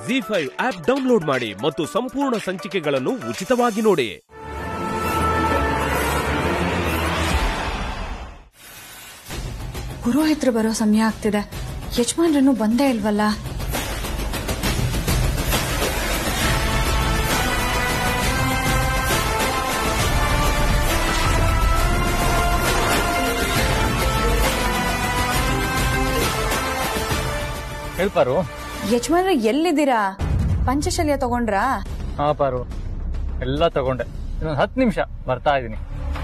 G five app download ಮಾಡಿ ಮತ್ತು ಸಂಪೂರ್ಣ ಸಂಚಿಕೆಗಳನ್ನು ಉಚಿತವಾಗಿ ನೋಡಿ ಪುರೋಹಿತರು ಬರೋ ಸಮಯ ಆಗ್ತಿದೆ ಯಜಮಾನ್ರನ್ನು ಬಂದೇ ಇಲ್ವಲ್ಲ ಹೇಳ್ಪಾರು ಯಜಮಾನ್ರ ಎಲ್ಲಿದ್ದೀರಾ ಪಂಚಶಲ್ಯ ತಗೊಂಡ್ರಾ ಹಾ ಪಾರು ಎಲ್ಲ ತಗೊಂಡೆ ಇನ್ನೊಂದು ಹತ್ತು ನಿಮಿಷ ಬರ್ತಾ ಇದ್ದೀನಿ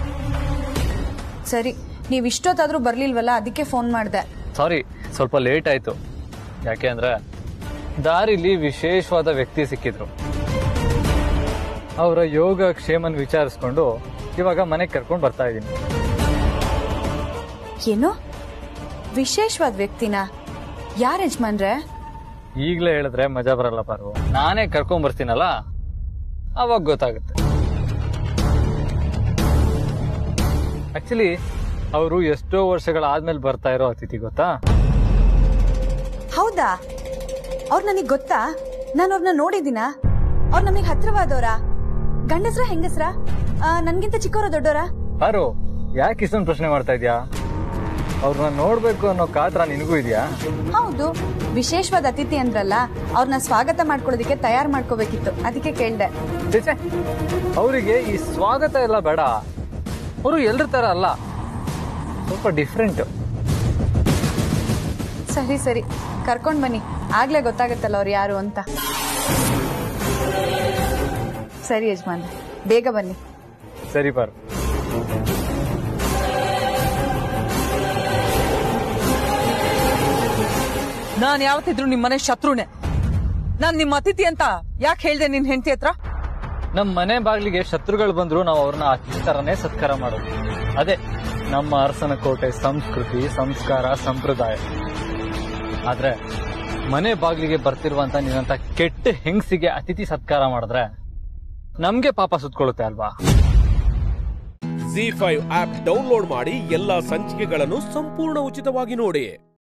ಸರಿ ನೀವ್ ಇಷ್ಟೊತ್ತಾದ್ರೂ ಬರ್ಲಿಲ್ವಲ್ಲ ಅದಕ್ಕೆ ಫೋನ್ ಮಾಡ್ದೆ ಸಾರಿ ಸ್ವಲ್ಪ ಲೇಟ್ ಆಯ್ತು ಯಾಕೆ ಅಂದ್ರೆ ದಾರಿಲಿ ವಿಶೇಷವಾದ ವ್ಯಕ್ತಿ ಸಿಕ್ಕಿದ್ರು ಅವರ ಯೋಗ ಕ್ಷೇಮನ್ ವಿಚಾರಿಸ್ಕೊಂಡು ಇವಾಗ ಮನೆಗೆ ಕರ್ಕೊಂಡು ಬರ್ತಾ ಇದ್ದೀನಿ ಏನು ವಿಶೇಷವಾದ ವ್ಯಕ್ತಿನ ಯಾರ ಯಜಮಾನ್ರೆ ಈಗಲೇ ಹೇಳಿದ್ರೆ ಮಜಾ ಬರಲ್ಲ ಪಾರು ನಾನೇ ಕರ್ಕೊಂಡ್ ಬರ್ತೀನಲ್ಲ ಅವಾಗ ಗೊತ್ತಾಗುತ್ತೆ ಆಕ್ಚುಲಿ ಅವರು ಎಷ್ಟೋ ವರ್ಷಗಳಾದ್ಮೇಲೆ ಬರ್ತಾ ಇರೋ ಅತಿಥಿ ಗೊತ್ತಾ ಹೌದಾ ಅವ್ರು ನನಗ್ ಗೊತ್ತಾ ನಾನು ಅವ್ರನ್ನ ನೋಡಿದ್ದೀನ ಅವ್ರು ನಮಗ್ ಹತ್ರವಾದವ್ರ ಗಂಡಸ್ರ ಹೆಂಗಸ್ರ ನನ್ಗಿಂತ ಚಿಕ್ಕವರ ದೊಡ್ಡವರ ಪಾರು ಯಾಕೆ ಇಷ್ಟೊಂದು ಪ್ರಶ್ನೆ ಮಾಡ್ತಾ ಇದ್ಯಾ ಅವ್ರನ್ನ ನೋಡ್ಬೇಕು ಅನ್ನೋ ಕಾತ್ರ ನಿನಗೂ ಇದೆಯಾ ಹೌದು ವಿಶೇಷವಾದ ಅತಿಥಿ ಅಂದ್ರಲ್ಲ ಅವ್ರನ್ನ ಸ್ವಾಗತ ಮಾಡ್ಕೊಳ್ಳೋದಕ್ಕೆ ತಯಾರು ಮಾಡ್ಕೋಬೇಕಿತ್ತು ಅದಕ್ಕೆ ಕೇಳ್ದೆ ಛೆ, ಅವರಿಗೆ ಈ ಸ್ವಾಗತ ಎಲ್ಲ ಬೇಡ ಅವರು ಎಲ್ರ ತರ ಅಲ್ಲ ಸ್ವಲ್ಪ ಡಿಫ್ರೆಂಟ್ ಸರಿ ಸರಿ ಕರ್ಕೊಂಡ್ ಬನ್ನಿ ಆಗ್ಲೇ ಗೊತ್ತಾಗತ್ತಲ್ಲ ಅವ್ರು ಯಾರು ಅಂತ ಸರಿ ಯಜಮಾನ್ ಬೇಗ ಬನ್ನಿ ಸರಿ ಪಾರು ನಾನ್ ಯಾವತ್ತಿದ್ರು ನಿಮ್ ಮನೆ ಶತ್ರುನೆ ನಾನ್ ನಿಮ್ ಅತಿಥಿ ಅಂತ ಯಾಕೆ ಹೇಳ್ದೆ ನಿನ್ ಹೆಂಡತಿ ಹತ್ರ ನಮ್ಮ ಮನೆ ಬಾಗಿಲಿಗೆ ಶತ್ರುಗಳು ಬಂದ್ರು ನಾವು ಅವ್ರನ್ನ ಅತಿಥಿ ತರನೇ ಸತ್ಕಾರ ಮಾಡೋದು ಅದೇ ನಮ್ಮ ಅರಸನ ಕೋಟೆ ಸಂಸ್ಕೃತಿ ಸಂಸ್ಕಾರ ಸಂಪ್ರದಾಯ ಆದ್ರೆ ಮನೆ ಬಾಗಿಲಿಗೆ ಬರ್ತಿರುವಂತ ನಿನ್ನಂತ ಕೆಟ್ಟ ಹೆಂಗಸಿಗೆ ಅತಿಥಿ ಸತ್ಕಾರ ಮಾಡಿದ್ರೆ ನಮ್ಗೆ ಪಾಪ ಸುತ್ಕೊಳ್ಳುತ್ತೆ ಅಲ್ವಾ ಜಿ ಫೈವ್ ಆಪ್ ಡೌನ್ಲೋಡ್ ಮಾಡಿ ಎಲ್ಲಾ ಸಂಚಿಕೆಗಳನ್ನು ಸಂಪೂರ್ಣ ಉಚಿತವಾಗಿ ನೋಡಿ